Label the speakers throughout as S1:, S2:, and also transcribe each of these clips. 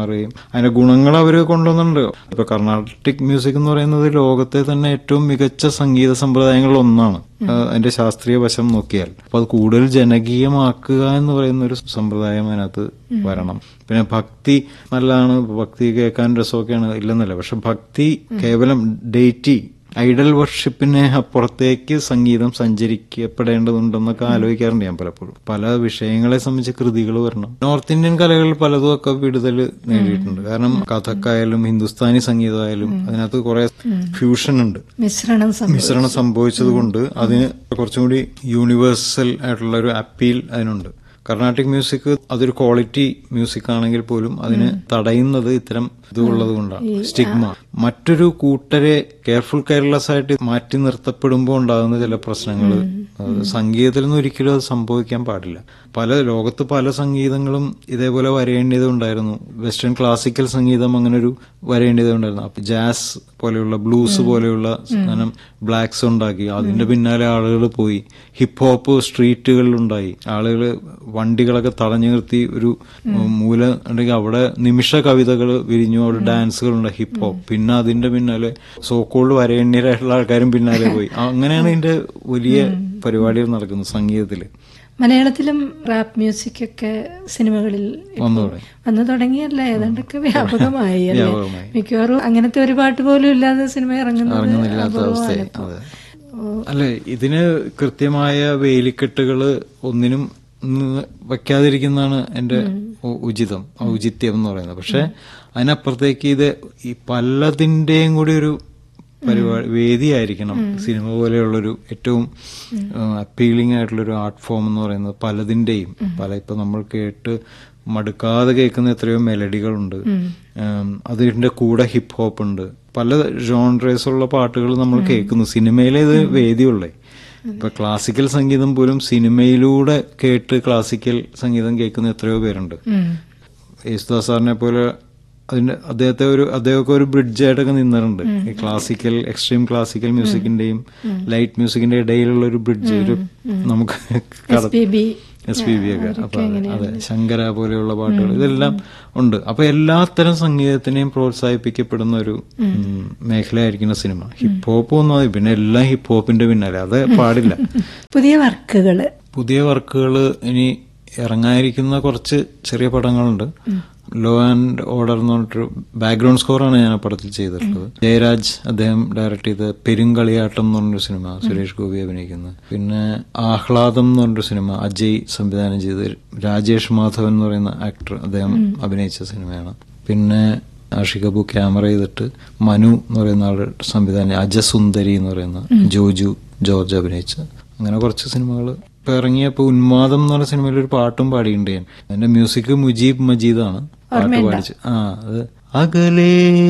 S1: മാറുകയും അതിന്റെ ഗുണങ്ങൾ അവർ കൊണ്ടുവന്നിട്ടുണ്ട് ഇപ്പൊ കർണാട്ടിക് മ്യൂസിക് എന്ന് പറയുന്നത് ലോകത്തെ തന്നെ ഏറ്റവും മികച്ച സംഗീത സമ്പ്രദായങ്ങളിൽ ഒന്നാണ് ആ, അതിന്റെ ശാസ്ത്രീയ വശം നോക്കിയാൽ അപ്പൊ അത് കൂടുതൽ ജനകീയമാക്കുക എന്ന് പറയുന്ന ഒരു സമ്പ്രദായം അതിനകത്ത് വരണം പിന്നെ ഭക്തി നല്ലതാണ് ഭക്തി കേൾക്കാൻ രസമൊക്കെയാണ് ഇല്ലെന്നല്ല പക്ഷെ ഭക്തി കേവലം ഡേറ്റി ഐഡൽ വർഷിപ്പിനെ അപ്പുറത്തേക്ക് സംഗീതം സഞ്ചരിക്കപ്പെടേണ്ടതുണ്ടെന്നൊക്കെ ആലോചിക്കാറുണ്ട് ഞാൻ പലപ്പോഴും പല വിഷയങ്ങളെ സംബന്ധിച്ച് കൃതികൾ വരണം നോർത്ത് ഇന്ത്യൻ കലകളിൽ പലതും ഒക്കെ വിടുതൽ നേടിയിട്ടുണ്ട് കാരണം കഥക്കായാലും ഹിന്ദുസ്ഥാനി സംഗീതമായാലും അതിനകത്ത് കുറെ ഫ്യൂഷൻ ഉണ്ട്
S2: മിശ്രണം സംഭവിച്ചു
S1: മിശ്രണം സംഭവിച്ചത് കൊണ്ട് അതിന് കുറച്ചും കൂടി യൂണിവേഴ്സൽ ആയിട്ടുള്ള ഒരു അപ്പീൽ അതിനുണ്ട് കർണാട്ടിക് മ്യൂസിക് അതൊരു ക്വാളിറ്റി മ്യൂസിക് ആണെങ്കിൽ പോലും അതിന് തടയുന്നത് ഇത്തരം ഇതുള്ളത് കൊണ്ടാണ് സ്റ്റിഗ്മ മറ്റൊരു കൂട്ടരെ കെയർഫുൾ കെയർലെസ് ആയിട്ട് മാറ്റി നിർത്തപ്പെടുമ്പോൾ ഉണ്ടാകുന്ന ചില പ്രശ്നങ്ങൾ സംഗീതത്തിൽ നിന്ന് ഒരിക്കലും അത് സംഭവിക്കാൻ പാടില്ല പല ലോകത്ത് പല സംഗീതങ്ങളും ഇതേപോലെ വരേണ്ടതുണ്ടായിരുന്നു വെസ്റ്റേൺ ക്ലാസിക്കൽ സംഗീതം അങ്ങനെ ഒരു വരേണ്ടതുണ്ടായിരുന്നു അപ്പൊ ജാസ് പോലെയുള്ള ബ്ലൂസ് പോലെയുള്ള സാധനം ബ്ലാക്സ് ഉണ്ടാക്കി അതിന്റെ പിന്നാലെ ആളുകൾ പോയി ഹിപ്പ് ഹോപ്പ് സ്ട്രീറ്റുകളിലുണ്ടായി ആളുകൾ വണ്ടികളൊക്കെ തടഞ്ഞു നിർത്തി ഒരു മൂല ഉണ്ടെങ്കിൽ അവിടെ നിമിഷ കവിതകൾ വിരിഞ്ഞു അവിടെ ഡാൻസുകൾ ഉണ്ട് ഹിപ്പ് ഹോപ്പ് പിന്നെ അതിന്റെ പിന്നാലെ സോക്കോൾഡ് വരേണ്യരായിട്ടുള്ള ആൾക്കാരും പിന്നാലെ പോയി അങ്ങനെയാണ് ഇതിന്റെ വലിയ പരിപാടികൾ നടക്കുന്നത് സംഗീതത്തില്
S2: മലയാളത്തിലും റാപ്പ് മ്യൂസിക് ഒക്കെ സിനിമകളിൽ ഇപ്പോൾ
S1: വന്നോടെ
S2: വന്നു തുടങ്ങിയല്ല ഏതാണ്ടൊക്കെ വ്യാപകമായി അല്ലേ
S1: വ്യാപകമായി.
S2: മിക്കവാറും അങ്ങനത്തെ ഒരു പാട്ട് പോലും ഇല്ലാതെ സിനിമ ഇറങ്ങുന്നത്
S1: ഇറങ്ങുന്നില്ലാത്ത അവസ്ഥയായി
S2: അപൂർവമാണ്
S1: അതെ അല്ലെ ഇതിന് കൃത്യമായ വേലിക്കെട്ടുകള് ഒന്നിനും ന്ന് വെക്കാതിരിക്കുന്നതാണ് എന്റെ ഉ- ഉചിതം ഔചിത്യം എന്ന് പറയുന്നത് പക്ഷെ അതിനപ്പുറത്തേക്ക് ഇത് ഈ പലതിന്റെയും കൂടി ഒരു പരിപാടി വേദിയായിരിക്കണം സിനിമ പോലെയുള്ളൊരു ഏറ്റവും അപ്പീലിംഗ് ആയിട്ടുള്ളൊരു ആർട്ട് ഫോം എന്ന് പറയുന്നത് പലതിന്റെയും പല ഇപ്പൊ നമ്മൾ കേട്ട് മടുക്കാതെ കേൾക്കുന്ന എത്രയോ മെലഡികളുണ്ട് ഉം, അതിന്റെ കൂടെ ഹിപ്പ് ഹോപ്പ് ഉണ്ട് പല ജോൺറേസ് ഉള്ള പാട്ടുകൾ നമ്മൾ കേൾക്കുന്നു സിനിമയിലെ ഇത് വേദിയുള്ളേ ഇപ്പൊ ക്ലാസിക്കൽ സംഗീതം പോലും സിനിമയിലൂടെ കേട്ട് ക്ലാസിക്കൽ സംഗീതം കേൾക്കുന്ന എത്രയോ പേരുണ്ട്
S2: ഉം.
S1: യേശുദാസ് സാറിനെ പോലെ അതിന്റെ അദ്ദേഹത്തെ ഒരു അദ്ദേഹമൊക്കെ ഒരു ബ്രിഡ്ജായിട്ടൊക്കെ നിന്നിട്ടുണ്ട് ഈ ക്ലാസിക്കൽ എക്സ്ട്രീം ക്ലാസിക്കൽ മ്യൂസിക്കിന്റെയും ലൈറ്റ് മ്യൂസിക്കിന്റെ ഇടയിലുള്ള ഒരു ബ്രിഡ്ജ് ഒരു നമുക്ക് കട-
S2: P B
S1: S P B ഒക്കെ അപ്പൊ അതെ, അതെ ശങ്കര പോലെയുള്ള പാട്ടുകൾ ഇതെല്ലാം ഉണ്ട് അപ്പൊ എല്ലാത്തരം സംഗീതത്തിനെയും പ്രോത്സാഹിപ്പിക്കപ്പെടുന്ന ഒരു ഉം, മേഖലയായിരിക്കുന്ന സിനിമ ഹിപ്പ് ഹോപ്പ് ഒന്നും മതി പിന്നെ എല്ലാം ഹിപ്പ് ഹോപ്പിന്റെ പിന്നാലെ അത് പാടില്ല
S2: പുതിയ വർക്കുകള്
S1: പുതിയ വർക്കുകൾ ഇനി ഇറങ്ങാനിരിക്കുന്ന കുറച്ച് ചെറിയ പടങ്ങളുണ്ട് ലോ ആൻഡ് ഓർഡർ എന്ന് പറഞ്ഞിട്ടൊരു ബാക്ക്ഗ്രൗണ്ട് സ്കോറാണ് ഞാൻ ആ പടത്തിൽ ചെയ്തിട്ടുള്ളത് ജയരാജ് അദ്ദേഹം ഡയറക്ട് ചെയ്ത പെരുങ്കളിയാട്ടം എന്ന് പറഞ്ഞൊരു സിനിമ സുരേഷ് ഗോപി അഭിനയിക്കുന്നത് പിന്നെ ആഹ്ലാദം എന്ന് പറഞ്ഞൊരു സിനിമ അജയ് സംവിധാനം ചെയ്ത് രാജേഷ് മാധവൻ എന്ന് പറയുന്ന ആക്ടർ അദ്ദേഹം അഭിനയിച്ച സിനിമയാണ് പിന്നെ ആഷിക് അബു ക്യാമറ ചെയ്തിട്ട് മനു എന്ന് പറയുന്ന ആളുടെ സംവിധാനം അജസുന്ദരി എന്ന് പറയുന്ന ജോജു ജോർജ് അഭിനയിച്ച അങ്ങനെ കുറച്ച് സിനിമകൾ ഇപ്പൊ ഇറങ്ങിയപ്പോ ഉന്മാദം എന്ന് പറഞ്ഞ സിനിമയിൽ ഒരു പാട്ടും പാടിയിട്ടുണ്ട് ഞാൻ അതിന്റെ മ്യൂസിക് മുജീബ് മജീദാണ് പാട്ട് പാടിച്ച് ആ അത് അകലേ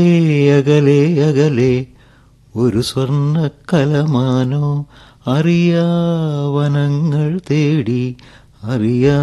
S1: അകലേ അകലേ ഒരു സ്വർണ്ണ കലമാനോ അറിയാ വനങ്ങൾ തേടി അറിയാ